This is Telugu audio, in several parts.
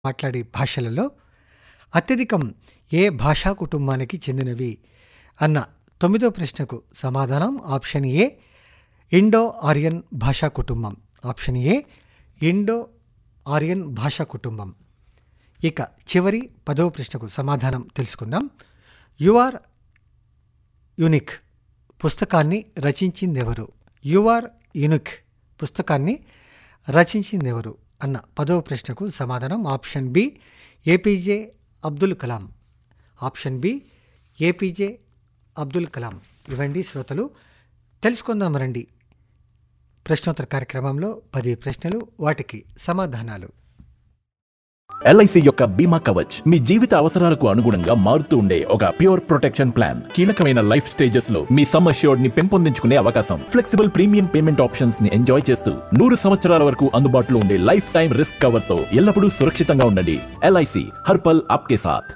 మాట్లాడే భాషలలో అత్యధికం ఏ భాషా కుటుంబానికి చెందినవి అన్న తొమ్మిదో ప్రశ్నకు సమాధానం ఆప్షన్ ఏ ఇండో ఆర్యన్ భాషా కుటుంబం ఆప్షన్ ఏ ఇండో ఆర్యన్ భాషా కుటుంబం ఇక చివరి పదవ ప్రశ్నకు సమాధానం తెలుసుకుందాం యు ఆర్ యునిక్ పుస్తకాన్ని రచించిందెవరు యు ఆర్ యునిక్ పుస్తకాన్ని రచించిందెవరు అన్న పదవ ప్రశ్నకు సమాధానం option B A P J Abdul Kalam option B A P J Abdul Kalam ఇవండి శ్రోతలు తెలుసుకుందాం రండి ప్రశ్నోత్తర కార్యక్రమంలో పది ప్రశ్నలు వాటికి సమాధానాలు ఎల్ఐసి యొక్క బీమా కవచ్ మీ జీవిత అవసరాలకు అనుగుణంగా మారుతూ ఉండే ఒక ప్యూర్ ప్రొటెక్షన్ ప్లాన్ కీలకమైన లైఫ్ స్టేజెస్ లో మీ సమ్ అష్యూర్డ్ ని పెంపొందించుకునే అవకాశం ఫ్లెక్సిబుల్ ప్రీమియం పేమెంట్ ఆప్షన్స్ ని ఎంజాయ్ చేస్తూ నూరు సంవత్సరాల వరకు అందుబాటులో ఉండే లైఫ్ టైం రిస్క్ కవర్ తో ఎల్లప్పుడూ సురక్షితంగా ఉండండి ఎల్ఐసి హర్పల్ ఆప్కే సాథ్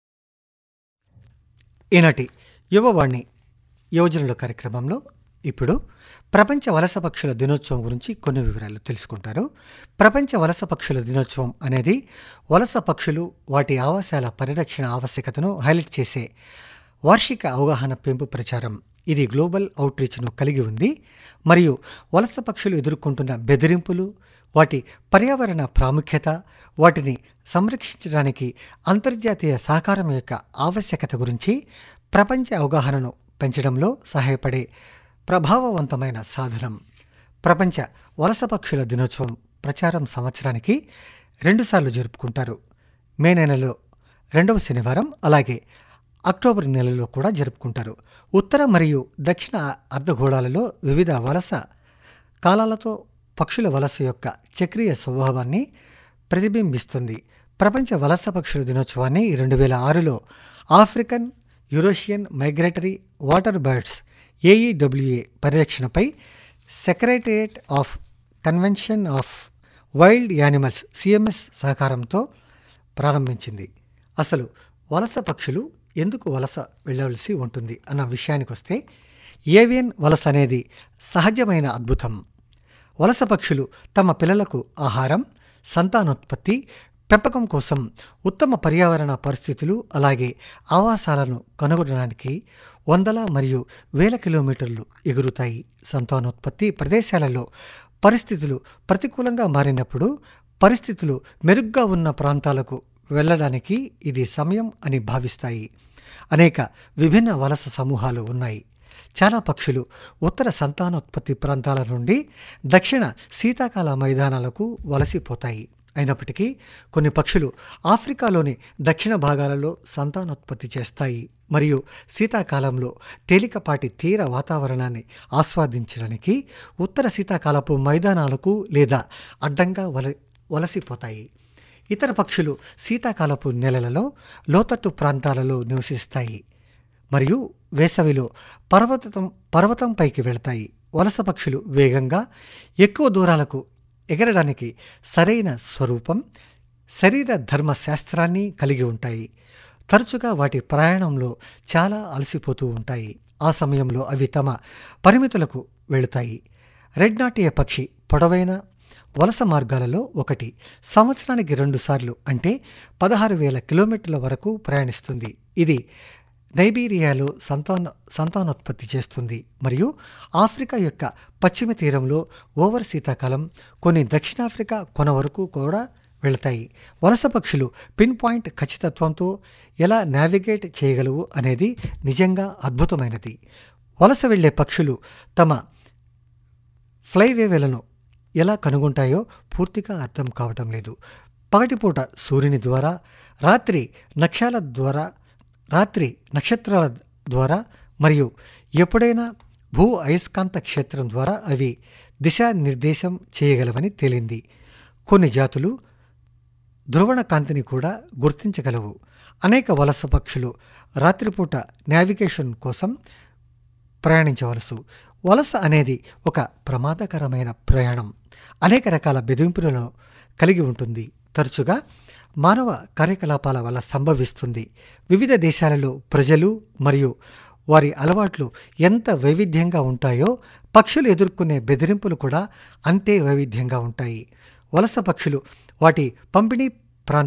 ఈనాటి యువవాణి యువజనుల కార్యక్రమంలో ఇప్పుడు ప్రపంచ వలస పక్షుల దినోత్సవం గురించి కొన్ని వివరాలు తెలుసుకుంటారు ప్రపంచ వలస పక్షుల దినోత్సవం అనేది వలస పక్షులు వాటి ఆవాసాల పరిరక్షణ ఆవశ్యకతను హైలైట్ చేసే వార్షిక అవగాహన పెంపు ప్రచారం ఇది గ్లోబల్ అవుట్రీచ్ను కలిగి ఉంది మరియు వలస పక్షులు ఎదుర్కొంటున్న బెదిరింపులు వాటి పర్యావరణ ప్రాముఖ్యత వాటిని సంరక్షించడానికి అంతర్జాతీయ సహకారం యొక్క ఆవశ్యకత గురించి ప్రపంచ అవగాహనను పెంచడంలో సహాయపడే ప్రభావవంతమైన సాధనం ప్రపంచ వలస పక్షుల దినోత్సవం ప్రచారం సంవత్సరానికి రెండుసార్లు జరుపుకుంటారు మే నెలలో రెండవ శనివారం అలాగే అక్టోబర్ నెలలో కూడా జరుపుకుంటారు ఉత్తర మరియు దక్షిణ అర్ధగోళాలలో వివిధ వలస కాలాలతో పక్షుల వలస యొక్క చక్రీయ స్వభావాన్ని ప్రతిబింబిస్తుంది ప్రపంచ వలస పక్షుల దినోత్సవాన్ని రెండు వేల ఆరులో African Eurasian migratory water birds A E W A పరిరక్షణపై secretariat of convention of wild animals C M S సహకారంతో ప్రారంభించింది అసలు వలస పక్షులు ఎందుకు వలస వెళ్ళవలసి ఉంటుంది అన్న విషయానికి వస్తే ఏవియన్ వలస అనేది సహజమైన అద్భుతం వలస పక్షులు తమ పిల్లలకు ఆహారం సంతానోత్పత్తి పెంపకం కోసం ఉత్తమ పర్యావరణ పరిస్థితులు అలాగే ఆవాసాలను కనుగొనడానికి వందల మరియు వేల కిలోమీటర్లు ఎగురుతాయి సంతానోత్పత్తి ప్రదేశాలలో పరిస్థితులు ప్రతికూలంగా మారినప్పుడు పరిస్థితులు మెరుగ్గా ఉన్న ప్రాంతాలకు వెళ్ళడానికి ఇది సమయం అని భావిస్తాయి అనేక విభిన్న వలస సమూహాలు ఉన్నాయి చాలా పక్షులు ఉత్తర సంతానోత్పత్తి ప్రాంతాల నుండి దక్షిణ శీతాకాల మైదానాలకు వలసిపోతాయి అయినప్పటికీ కొన్ని పక్షులు ఆఫ్రికాలోని దక్షిణ భాగాలలో సంతానోత్పత్తి చేస్తాయి మరియు శీతాకాలంలో తేలికపాటి తీర వాతావరణాన్ని ఆస్వాదించడానికి ఉత్తర శీతాకాలపు మైదానాలకు లేదా అడ్డంగా వల వలసిపోతాయి ఇతర పక్షులు శీతాకాలపు నెలలలో లోతట్టు ప్రాంతాలలో నివసిస్తాయి మరియు వేసవిలో పర్వతం పర్వతంపైకి వెళతాయి వలస పక్షులు వేగంగా ఎక్కువ దూరాలకు ఎగరడానికి సరైన స్వరూపం శరీర ధర్మ శాస్త్రాన్ని కలిగి ఉంటాయి తరచుగా వాటి ప్రయాణంలో చాలా అలసిపోతూ ఉంటాయి ఆ సమయంలో అవి తమ పరిమితులకు వెళుతాయి రెడ్ నాటియ పక్షి పొడవైన వలస మార్గాలలో ఒకటి సంవత్సరానికి రెండుసార్లు అంటే పదహారు వేల కిలోమీటర్ల వరకు ప్రయాణిస్తుంది ఇది నైబీరియాలో సంతాన సంతానోత్పత్తి చేస్తుంది మరియు ఆఫ్రికా యొక్క పశ్చిమ తీరంలో ఓవర్ శీతాకాలం కొన్ని దక్షిణాఫ్రికా కొన వరకు కూడా వెళతాయి వలస పక్షులు పిన్ పాయింట్ ఖచ్చితత్వంతో ఎలా నావిగేట్ చేయగలవు అనేది నిజంగా అద్భుతమైనది వలస వెళ్లే పక్షులు తమ ఫ్లైవేవేలను ఎలా కనుగొంటాయో పూర్తిగా అర్థం కావటం లేదు పగటిపూట సూర్యుని ద్వారా రాత్రి నక్షాల ద్వారా రాత్రి నక్షత్రాల ద్వారా మరియు ఎప్పుడైనా భూ అయస్కాంత క్షేత్రం ద్వారా అవి దిశానిర్దేశం చేయగలవని తేలింది కొన్ని జాతులు ధ్రువణ కాంతిని కూడా గుర్తించగలవు అనేక వలస పక్షులు రాత్రిపూట నావిగేషన్ కోసం ప్రయాణించవలసు వలస అనేది ఒక ప్రమాదకరమైన ప్రయాణం అనేక రకాల బెదింపులను కలిగి ఉంటుంది తరచుగా మానవ కార్యకలాపాల వల్ల సంభవిస్తుంది వివిధ దేశాలలో ప్రజలు మరియు వారి అలవాట్లు ఎంత వైవిధ్యంగా ఉంటాయో పక్షులు ఎదుర్కొనే బెదిరింపులు కూడా అంతే వైవిధ్యంగా ఉంటాయి వలస పక్షులు వాటి పంపిణీ